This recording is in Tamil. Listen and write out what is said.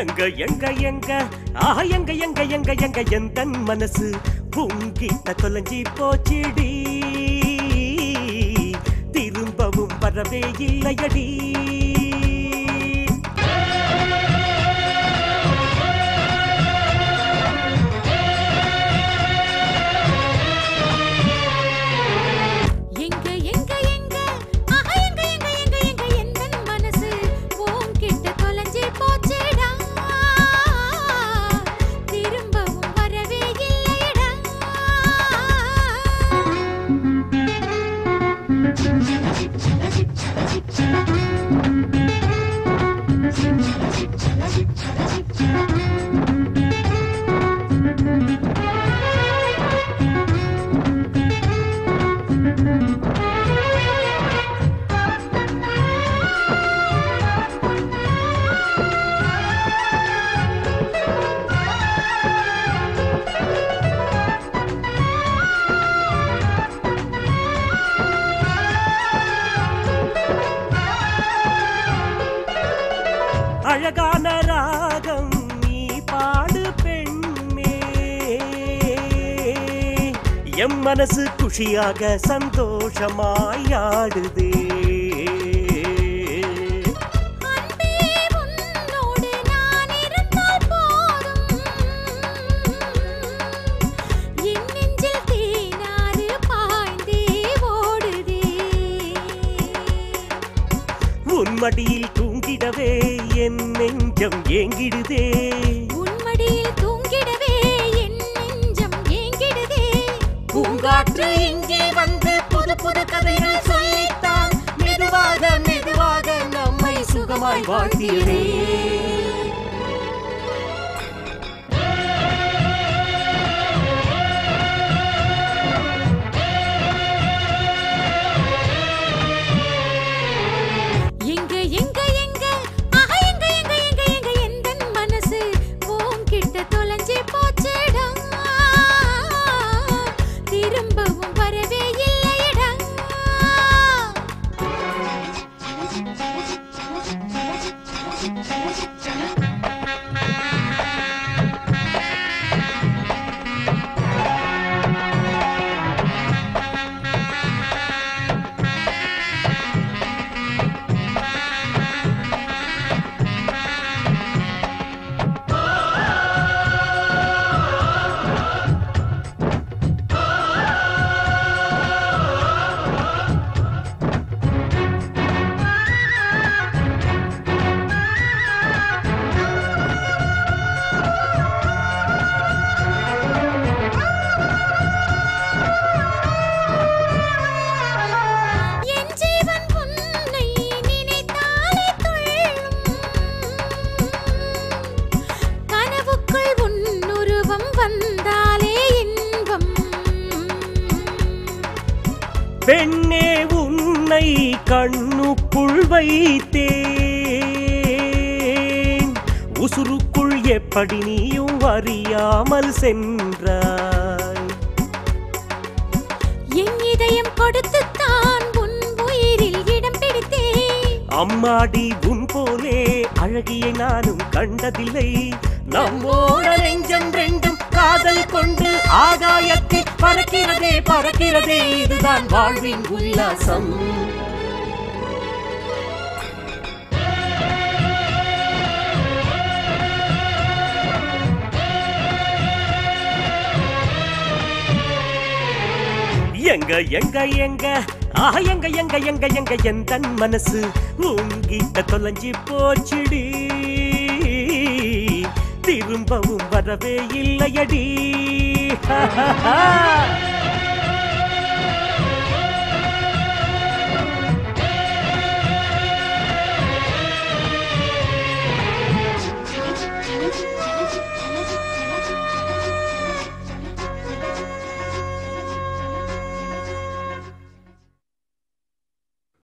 எங்க எங்க எங்க ஆஹா எங்க எங்க எங்க எங்க எந்தன் மனசு பூங்கிட்ட தொலைஞ்சி போச்சிடி திரும்பவும் வரவே இல்லையடி எங்க எங்க எங்க ஆஹா எங்க எங்க எங்க எங்க எந்தன் மனசு உன்கிட்ட தொலைஞ்சு போச்சேடா திரும்பவும் வரவே இல்லையடா அழகான ராகம் நீ பாடு பெண்ணே எம் மனசு குஷியாக சந்தோஷமாய் ஆடுதே அன்பே உன்னோடு நான் இருந்தால் போதும் என் நெஞ்சில் தேனாறு பாய்ந்தே ஓடுதே உன் மடியில் தூங்கிடவே என் நெஞ்சம் ஏங்கிடுதே உன் மடியில் தூங்கிடவே என் நெஞ்சம் ஏங்கிடுதே பூங்காற்று இங்கே வந்து புது புது கதைகள் சொல்லித்தான் மெதுவாக மெதுவாக நம்மை சுகமாய் வாழ்த்தியதே எங்க எங்க எங்க ஆஹா எங்க எங்க எங்க எங்க எந்தன் மனசு உன்கிட்ட தொலைஞ்சு போச்சேடா திரும்பவும் வரவே இல்லையடா என் ஜீவன் உன்னை நினைத்தாலே துள்ளும் கனவுக்குள் உன் உருவம் வந்தாலே இன்பம் பெண்ணே உன்னை கண்ணுக்குள் வைத்தேன் உசுருக்குள் எப்படி நீயும் அறியாமல் சென்றாய் என் இதயம் கொடுத்துத்தான் உன் உயிரில் இடம் பிடித்தேன் அம்மாடி உன் போலே அழகியை நானும் கண்டதில்லை நம்மோட நெஞ்சம் ரெண்டும் காதல் கொண்டு ஆகாயத்தில் பறக்கிறதே பறக்கிறதே இதுதான் வாழ்வின் உல்லாசம் எங்க எங்க எங்க ஆஹா எங்க எங்க எங்க எங்க எந்தன் மனசு உங்கிட்ட தொலைஞ்சி போச்சுடி திரும்பவும் வரவே இல்லையடி